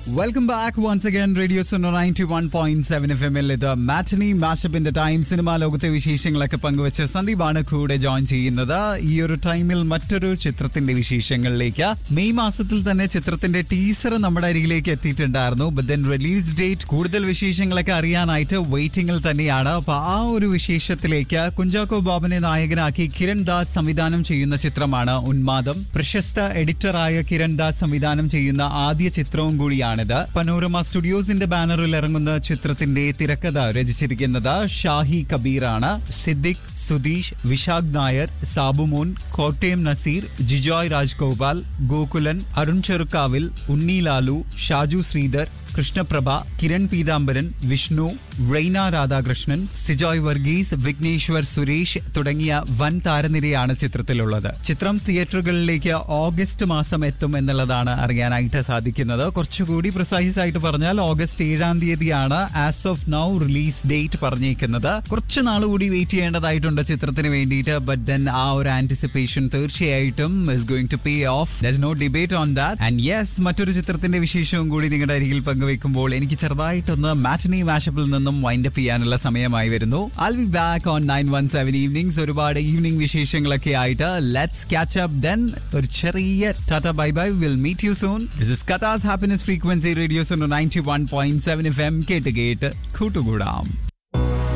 welcome back once again radio Suno ninety one point seven F എമ്മിൽ ഇത് matinee മാഷപ്പിന്റെ time cinema ലോകത്തെ വിശേഷങ്ങളൊക്കെ പങ്കുവച്ച് സന്ദീപാണ് കൂടെ ജോയിൻ ചെയ്യുന്നത് ഈ ഒരു ടൈമിൽ മറ്റൊരു ചിത്രത്തിന്റെ വിശേഷങ്ങളിലേക്ക് മെയ് മാസത്തിൽ തന്നെ ചിത്രത്തിന്റെ ടീസർ നമ്മുടെ അരികിലേക്ക് എത്തിയിട്ടുണ്ടായിരുന്നു ബട്ട് ദെൻ റിലീസ് ഡേറ്റ് കൂടുതൽ വിശേഷങ്ങളൊക്കെ അറിയാനായിട്ട് വെയിറ്റിംഗിൽ തന്നെയാണ് അപ്പൊ ആ ഒരു വിശേഷത്തിലേക്ക് കുഞ്ചാക്കോ ബാബനെ നായകനാക്കി കിരൺ ദാസ് സംവിധാനം ചെയ്യുന്ന ചിത്രമാണ് ഉന്മാദം പ്രശസ്ത എഡിറ്ററായ കിരൺ ദാസ് സംവിധാനം ചെയ്യുന്ന ആദ്യ ചിത്രവും കൂടിയാണിത് പനോരമ സ്റ്റുഡിയോസിന്റെ ബാനറിൽ ഇറങ്ങുന്ന ചിത്രത്തിന്റെ തിരക്കഥ രചിച്ചിരിക്കുന്നത് ഷാഹി കബീറാണ് സിദ്ദിഖ് സുധീഷ് വിശാഖ് നായർ സാബുമോൻ കോട്ടയം നസീർ ജിജോയ് രാജ്ഗോപാൽ ഗോകുലൻ അരുൺ ചെറുക്കാവിൽ ഉണ്ണി ലാലു ഷാജു ശ്രീധർ കൃഷ്ണപ്രഭ കിരൺ പീതാംബരൻ വിഷ്ണു റെയ്ന രാധാകൃഷ്ണൻ സിജോയ് വർഗീസ് വിഘ്നേശ്വർ സുരേഷ് തുടങ്ങിയ വൻ താരനിരയാണ് ചിത്രത്തിലുള്ളത് ചിത്രം തിയേറ്ററുകളിലേക്ക് ഓഗസ്റ്റ് മാസം എത്തും എന്നുള്ളതാണ് അറിയാനായിട്ട് സാധിക്കുന്നത് കുറച്ചുകൂടി പ്രിസൈസ് ആയിട്ട് പറഞ്ഞാൽ ഓഗസ്റ്റ് ഏഴാം തീയതിയാണ് as of now release date പറഞ്ഞേക്കുന്നത് കുറച്ച് നാൾ കൂടി വെയിറ്റ് ചെയ്യേണ്ടതായിട്ടുണ്ട് ചിത്രത്തിന് വേണ്ടിയിട്ട് ബട്ട് ദെൻ ആ ഒരു ആന്റിസിപ്പേഷൻ തീർച്ചയായിട്ടും is going to pay off there no debate on that and yes മറ്റൊരു ചിത്രത്തിന്റെ വിശേഷവും കൂടി നിങ്ങളുടെ അരികിൽ പങ്കുവെക്കുമ്പോൾ എനിക്ക് ചെറുതായിട്ടൊന്ന് മാറ്റനി മാഷപ്പിൽ നിന്നും വൈൻഡ് അപ്പ് ചെയ്യാനുള്ള സമയമായി വരുന്നു I be back on nine one seven evenings ഒരുപാട് ഈവനിങ് വിശേഷങ്ങളൊക്കെ ആയിട്ട് ലെറ്റ്സ് ക്യാച്ച് അപ്പ് ദെൻ ഒരു ചെറിയ tata bye bye will meet you soon this is Katha's happiness frequency radio's ninety one point seven F M കേട്ട് കേട്ട് കൂട്ടുകൂടാം